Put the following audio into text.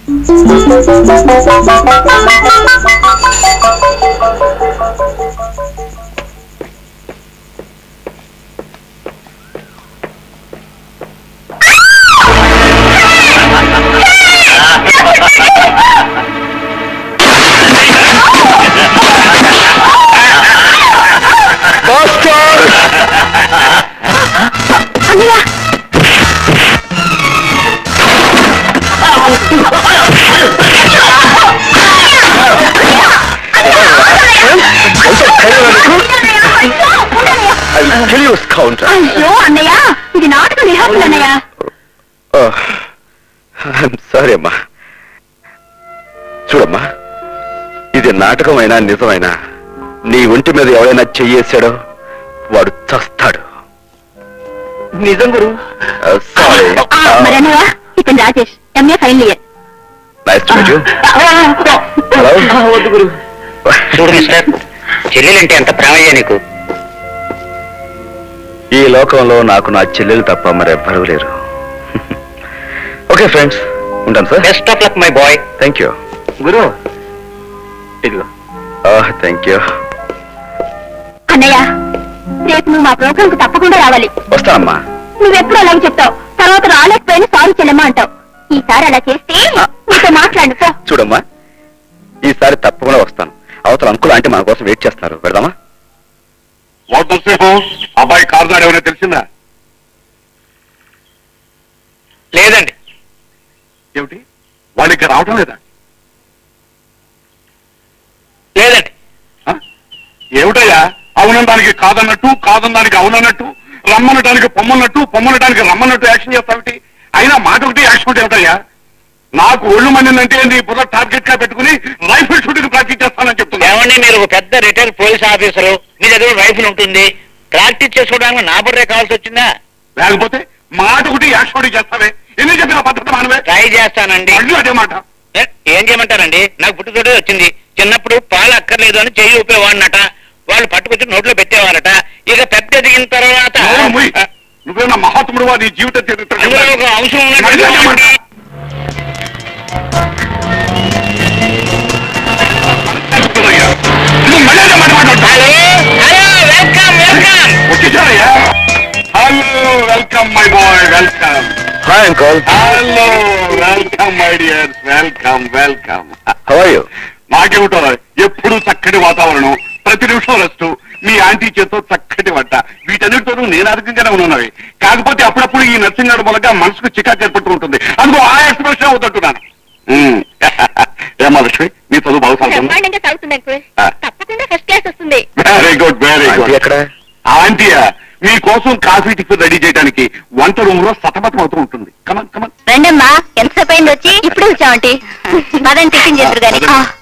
Counter అయ్యో అన్నయ్య ఇది నాటక రిహార్సల్ అన్నయ్య సారీ అమ్మా చూడమ్మా ఇది నాటకమైనా నిజమైనా నీ ఒంటి మీద ఎవరైనా చెయ్యేశాడో వాడు చస్తాడు నిజం గురు సారీ ఆ, మరి అన్నయ్య ఇతను Rajesh MA final year nice to meet you hello వద్దు గురు చూడు మిస్టర్ చెల్లెలంటే ఎంత ప్రేమయ్యా నీకు ఈ లోకంలో నాకు నా చెల్లెలు తప్ప మరెవ్వరూ లేరు ఓకే ఫ్రెండ్స్ ఉంటాను sir best of luck my boy thank you గురు ఇదిగో థ్యాంక్ యూ అన్నయ్య రేపు నువ్వు మా ప్రోగ్రామ్ కు తప్పకుండా రావాలి వస్తానమ్మా నువ్వెప్పుడు అలాగే చెప్తావు తర్వాత రాలేకపోయినా సారీ చెల్లెమ్మా అంటావు ఈసారి అలా చేస్తే నీతో మాట్లాడు పో. చూడమ్మా ఈసారి తప్పకుండా వస్తాను అవతల అంకుల్ అంటే మన కోసం వెయిట్ చేస్తున్నారు పెడదామా అబ్బాయి కారు దాడి ఏమైనా తెలిసిందా లేదండి ఏమిటి వాళ్ళకి రావటం లేదా లేదండి ఆ? ఏమిటయ్యా అవునడానికి కాదన్నట్టు కాదనడానికి అవునన్నట్టు రమ్మనడానికి పొమ్మన్నట్టు పొమ్మనడానికి రమ్మన్నట్టు యాక్షన్ చేస్తావిటి అయినా మాట ఒకటి యాక్షన్ ఒకటి ఏమిటయ్యా నాకు ఒళ్ళు మండిందంటే నీ బుర్ర టార్గెట్ గా పెట్టుకుని రైఫిల్ షూటింగ్ ప్రాక్టీస్ చేస్తానని చెప్తున్నా ఏమండి మీరు ఒక పెద్ద రిటైర్ పోలీస్ ఆఫీసరు మీ దగ్గర రైఫిల్ ఉంటుంది ప్రాక్టీస్ చేసుకోవడానికి నా బుర్రే కావాల్సి వచ్చిందా లేకపోతే మాట ఒకటి యాక్షన్ ఒకటి చేస్తావే ఎన్ని చెప్పిన పద్ధతి మానవే ట్రై చేస్తానండి మళ్ళీ అదే మాట ఏ, ఏం చేయమంటారండి నాకు పుట్టుతోటే వచ్చింది చిన్నప్పుడు పాలు అక్కర్లేదు అని చెయ్యి ఊపేవాడినట వాళ్ళు పట్టుకొచ్చి నోట్లో పెట్టేవారట ఇక పెద్ద ఎదిగిన తర్వాత నోరు మూయ్. నువ్వేనా మహాత్ముడు నీ జీవిత చరిత్ర అందులో ఒక అంశం మళ్ళీ అదే మాట. ఉన్నట్టు చెప్తున్నాయ్యా. నువ్వు మళ్ళీ అదే మాట మాట్లాడతావు. హలో హలో వెల్కమ్ వెల్కమ్ వచ్చేసారయ్యా hello welcome my boy welcome hi uncle hello welcome my dear welcome welcome how are you నాకేమిటో ఎప్పుడు చక్కటి వాతావరణం ప్రతి నిమిషం రెస్ట్ మీ ఆంటీ చేతో చక్కటి వంట వీటన్నిటితోనూ నేను అధికంగానే ఉన్నవి కాకపోతే అప్పుడప్పుడు ఈ నర్సింగ్ గారి మూలంగా మనసుకు చికాకు ఏర్పడుతూ ఉంటుంది అందుకు ఆ ఎక్స్ప్రెషన్ అవుతుంటున్నాను ఏమా లక్ష్మి నీ చదువు బాగా సాగుతుంది బ్రహ్మాండంగా సాగుతుంది అంకుల్ ఆ. తప్పకుండా ఫస్ట్ క్లాస్ వస్తుంది very good very aunty good ఎక్కడ ఆంటీయా మీకోసం కాఫీ టిఫిన్ రెడీ చేయడానికి వంట రూమ్ లో సతమతం అవుతూ ఉంటుంది కమన్ కమన్ రండమ్మా ఎంతసేపు అయింది వచ్చి ఇప్పుడు వచ్చామంటి మదన్ టిఫిన్ చేద్దరు గాని ఆ, ఆ,